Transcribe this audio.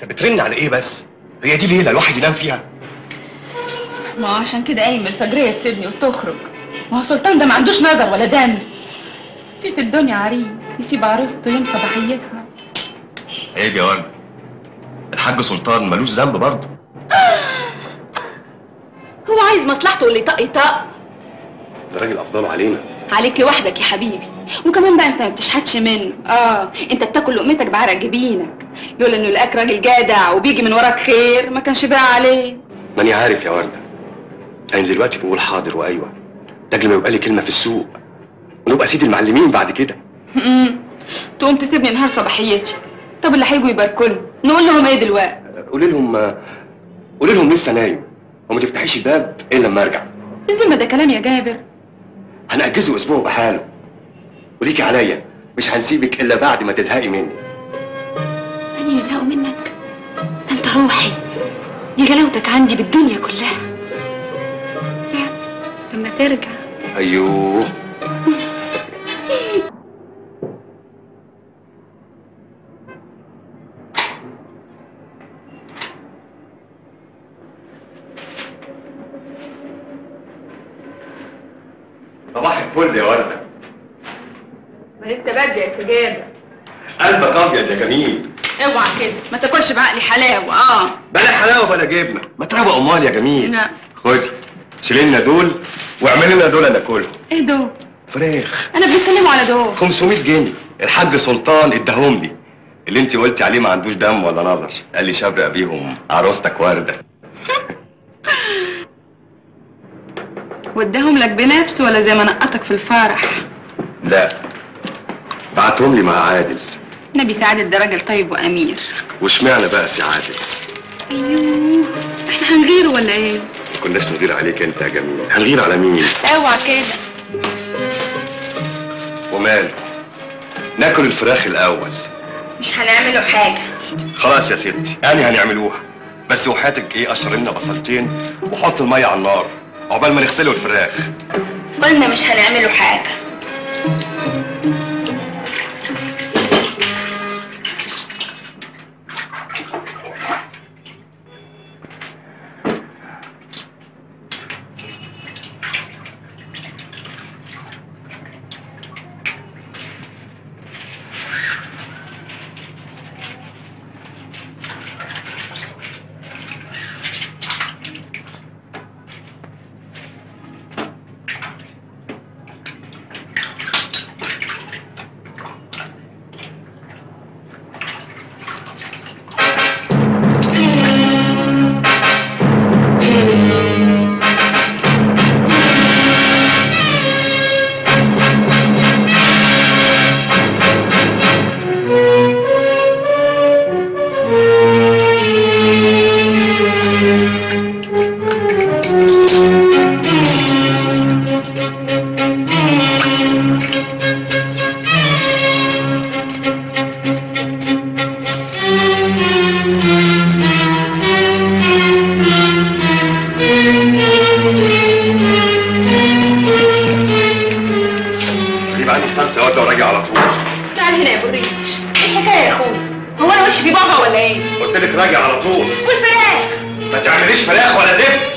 انت بترن على ايه بس هي دي ليله الواحد ينام فيها ما هو عشان كده قايم الفجرية تسيبني وتخرج ما هو سلطان ده ما عندوش نظر ولا دم في في الدنيا عريس يسيب عروسته يوم صباحيتها عيب يا ورده الحاج سلطان ملوش ذنب برضه هو عايز مصلحته اللي طق يطق ده راجل افضله علينا عليك لوحدك يا حبيبي وكمان بقى انت ما بتشحتش منه اه انت بتاكل لقمتك بعرق جبينك لولا انه لقاك راجل جدع وبيجي من وراك خير ما كانش بقى عليه ماني عارف يا ورده انا دلوقتي بقول حاضر وايوه ده قبل ما يبقى لي كلمه في السوق ونبقى سيد المعلمين بعد كده أمم. تقوم تسيبني نهار صباحيتي طب اللي هيجوا يباركولنا نقول لهم ايه دلوقتي قولي لهم قولي لهم لسه نايم وما تفتحيش الباب الا لما ارجع الذمه ده كلام يا جابر هنأجزه اسبوع بحاله وليكي عليا مش هنسيبك الا بعد ما تزهقي مني أنا يزهقوا منك ده أنت روحي دي جلاوتك عندي بالدنيا كلها لا لما ترجع ايوه صباح الفل يا ورده ما لسه بدري يا سجادة قلبك ابيض يا جميل اوعى كده ما تاكلش بعقلي حلاوة اه بلا حلاوه بلا جبنه ما تروق امال يا جميل لا خدي شيل لنا دول واعمل لنا دول ناكلهم ايه دول فراخ انا بنتكلموا على دول 500 جنيه الحاج سلطان اداهم لي اللي انت قلتي عليه ما عندوش دم ولا نظر قال لي شبرق بيهم عروستك ورده واداهم لك بنفسه ولا زي ما نقطك في الفرح لا بعتهم لي مع عادل نبي سعادة ده راجل طيب وامير واشمعنى بقى سي عادل ايوه احنا هنغيره ولا ايه ما كناش نغير عليك انت يا جميل هنغير على مين اوعى كده وماله ناكل الفراخ الاول مش هنعمله حاجة خلاص يا ستي يعني هنعملوها بس وحياتك ايه قشر لنا بصلتين وحط الميه على النار عقبال ما نغسله الفراخ قلنا مش هنعمله حاجة جيب عندي خمسه ورده وراجع على طول تعال هنا يا ابو الريش ايه الحكاية يا اخويا هو انا وشي في بابا ولا ايه قلت لك راجع على طول والفراخ ما تعمليش فراخ ولا زفت